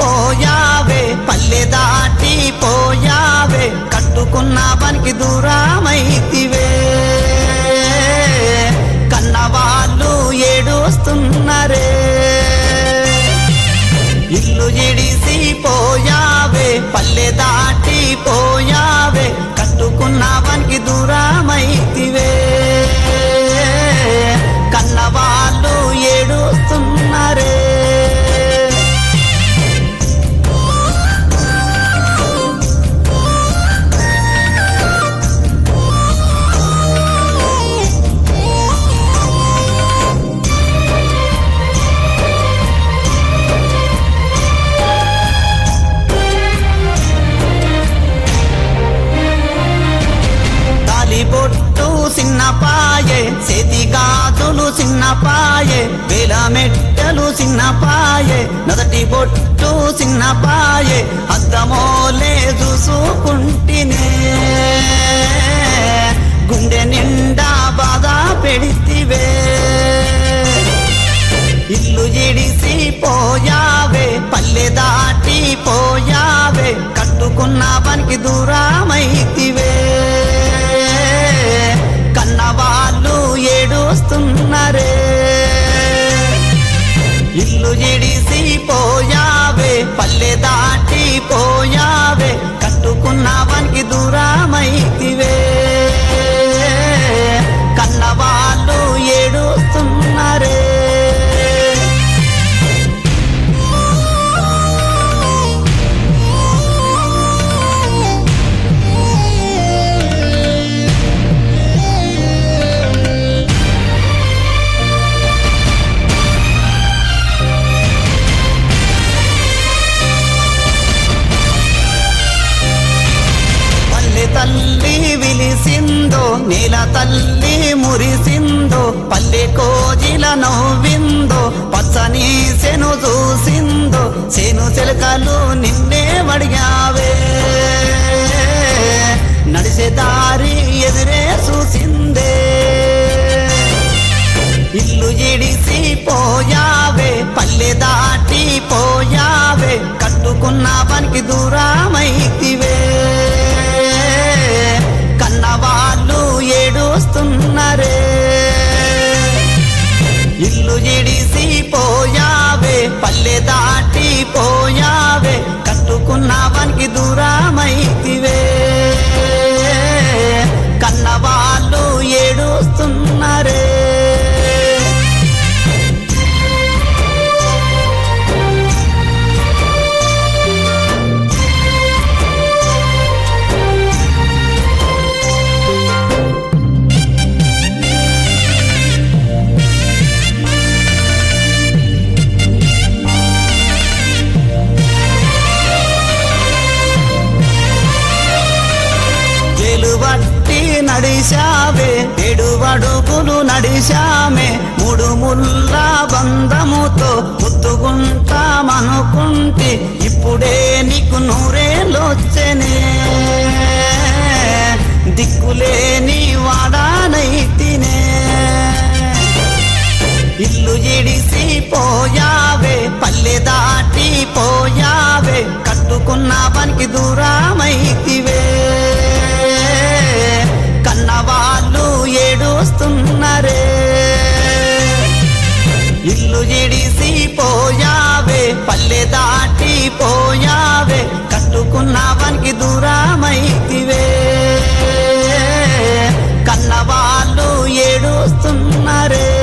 పోయావే పల్లె దాటి పోయావే కట్టుకున్న పనికి దూరమైతివే కన్నవాళ్ళు ఏడుస్తున్నారే ఇల్లు జిడిసి పోయావే పల్లె దాటి పోయావే కట్టుకున్న పనికి దూరమైతివే కన్నవాళ్ళు ఏడుస్తున్నారే తాలిబొట్టు చిన్నపాయే చేతి గాజులు చిన్నపాయే వేల మెట్టలు చిన్నపాయే నదటి బొట్టు చిన్నపాయే అద్దమోలే చూసుకుంటినే గుండె నిండా బాధ పెడితివే ఇల్లు జిడిసి పోయావే పల్లె దాటి పోయావే కట్టుకున్న పనికి దూరమైతివే కన్నవాళ్ళు ఏడుస్తున్నారే ఇల్లు జిడిసి పోయావే పల్లె దాటి పోయావే కట్టుకున్న పనికి దూరమైతివే కన్నవాళ్ళు ఏడుస్తున్నారే పల్లె తల్లి విలిసిందో నేల తల్లి మురిసిందో పల్లె కోజిల నవ్విందో పచ్చని సెను చూసిందో సెను చిలకలు నిన్నే వడిగావే నడిసే దారి ఎదురే చూసిందే ఇల్లు జిడిసి పోయావే పల్లె దాటి పోయావే కట్టుకున్న పనికి దూరమైతివే కన్నవాళ్ళు ఏడుస్తున్నారే ఇల్లు జిడిసి పోయావే పల్లె దాటి పోయావే కట్టుకున్న పనికి దూరమైతివే కన్నవాళ్ళు ఏడుస్తున్నారే జలుబట్టి నడిశావే ఎడువడుగులు నడిశామే మూడు ముల్ల బంధముతో ముత్తుకుంటామనుకుంటే ఇప్పుడే నీకు నూరేళ్ళొచ్చనే దిక్కులేని వాడానైతినే ఇల్లు జిడిసి పోయావే పల్లె దాటి పోయావే కట్టుకున్న పనికి దూరమైతివే కన్నవాళ్ళు ఏడుస్తున్నారే ఇల్లు జిడిసి పోయావే పల్లె దాటి పోయావే కట్టుకున్న పనికి దూరమైతివే కన్నవాళ్ళు ఏడుస్తున్నారే